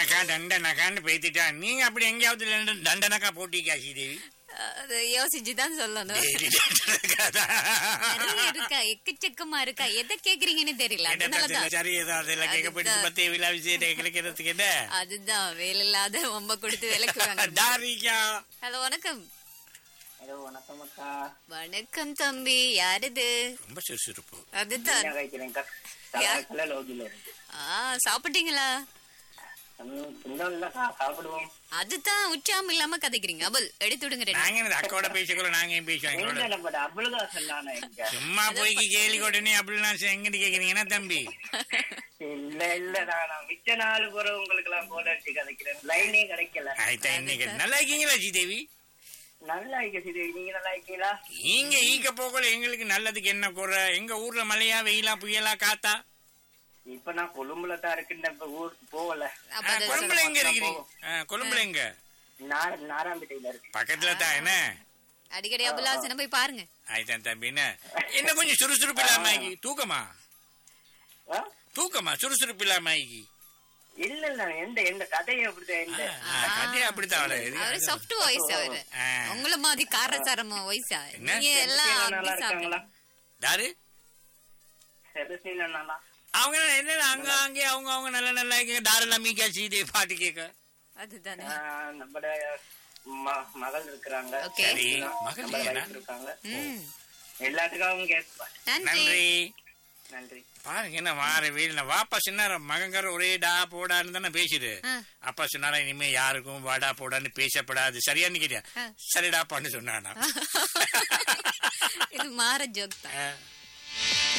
தண்டனக்கா தண்டனக்கான்னு பேத்திட்டா நீங்க அப்படி எங்கேயாவது தண்ட- தண்டனக்கா போட்டிக்கா ஸ்ரீதேவி அது யோசிச்சுதான் சொல்லணும் டெய்லி தண்டனக்கா தான். நிறைய இருக்கா எக்கச்சக்கமா இருக்கா எதை கேக்குறீங்கன்னு தெரியல என்ன அதனாலதான் தச்சு, சரி ஏதோ அதெல்லாம் கேட்கப்பட்டு அதுதான். பத்தே விழா விஷயத்தை கிடைக்கிறதுக்கு என்ன அதுதான் வேலை இல்லாத ரொம்ப கொடுத்து விளக்குவாங்க தாரிக்கா ஹலோ வணக்கம் ஹலோ வணக்கம் அக்கா வணக்கம் தம்பி யாருது ரொம்ப சுறுசுறுப்பு அதுதான் என்ன കഴിக்கிறேன்க்கா சாப்பாட்டுல லோகில இருக்கு ஆ சாப்பிட்டீங்களா ம், இன்னும் இல்லக்கா சாப்பிடுவோம் அதுதான் உற்சாகம் இல்லாம கதைக்கிறீங்க அபல் எடுத்து விடுங்க ரெண்டு. நாங்க என்ன அக்காவோட பேசிக்கொள்ள நாங்க ஏன் பேசுவோம் எங்க எங்களோட நம்ம அவ்வளவுதான் சொன்னானே இங்க சும்மா போய் கேலி கொடனே அப்படிலாம் எங்கிட்டு கேக்குறீங்கன்னா தம்பி இல்ல இல்ல நான் நான் மிச்ச நாலு குறை உங்களுக்கு எல்லாம் போட அடிச்சு கதைக்கிறேன் லைனே கிடைக்கல ஆயிட்டா இன்னைக்கு நல்லா இருக்கீங்களா ஸ்ரீதேவி நல்லா இருக்க சரி நீங்க நல்லா இருக்கீங்களா நீங்க ஈக்க போகல எங்களுக்கு நல்லதுக்கு என்ன குறை எங்க ஊர்ல மழையா வெயிலா புயலா காத்தா இப்ப நான் கொழும்புல தான் இருக்குன்னு இப்ப ஊருக்கு போகல அப்ப ஆ, அதை கொழும்புல எங்க சொல்ல இருக்கிறீங்க ஆ, கொழும்புல எங்க நார நாராம்பேட்டையில இருக்கு பக்கத்துல தான் என்ன அடிக்கடி அபுலாசன போய் பாருங்க ஆயிட்டா தம்பி என்ன என்ன கொஞ்சம் சுறுசுறுப்பு இல்லாம ஆகி தூக்கமா ஆ? தூக்கமா சுறுசுறுப்பு இல்லாம ஆகி இல்ல இல்ல எந்த எந்த கதையும் அப்படிதான் எந்த கதையா அப்படித்தான் அவளை அவரு சாஃப்ட் வாய்ஸ் அவரு ஆ. உங்கள மாதிரி காரசாரமா வாய்ஸா என்ன? நீங்க எல்லாம் செல்வசீலன் நல்லா அப்படி இருக்காங்களா சாப்பிடுங்க யாரு செல்வசீலன் நல்லா அவங்க என்ன அங்க அங்கே அவங்க அவங்க நல்ல நல்லா கேட்க தாரெல்லாம் மீக்கா ஸ்ரீதேவி பாட்டு கேட்க அதுதானே ஆ, நம்மட ம- மகள் இருக்கிறாங்க Okay. சரி, மகள் நம்ம இல்லையா? wife இருக்காங்க ம் எல்லாத்துக்காகவும் கேட்பேன் நன்றி நன்றி நன்றி பாருங்க என்ன வார வீடு வாப்பா சின்னார மகங்கார ஒரே டா போடான்னு தானே பேசுது ஆ. அப்பா சொன்னாரா இனிமே யாருக்கும் வாடா போடான்னு பேசப்படாது சரியான்னு கேட்டியா ஆ. சரிடாப்பான்னு சொன்னானா இது மாற ஜோக் தான் ஆ.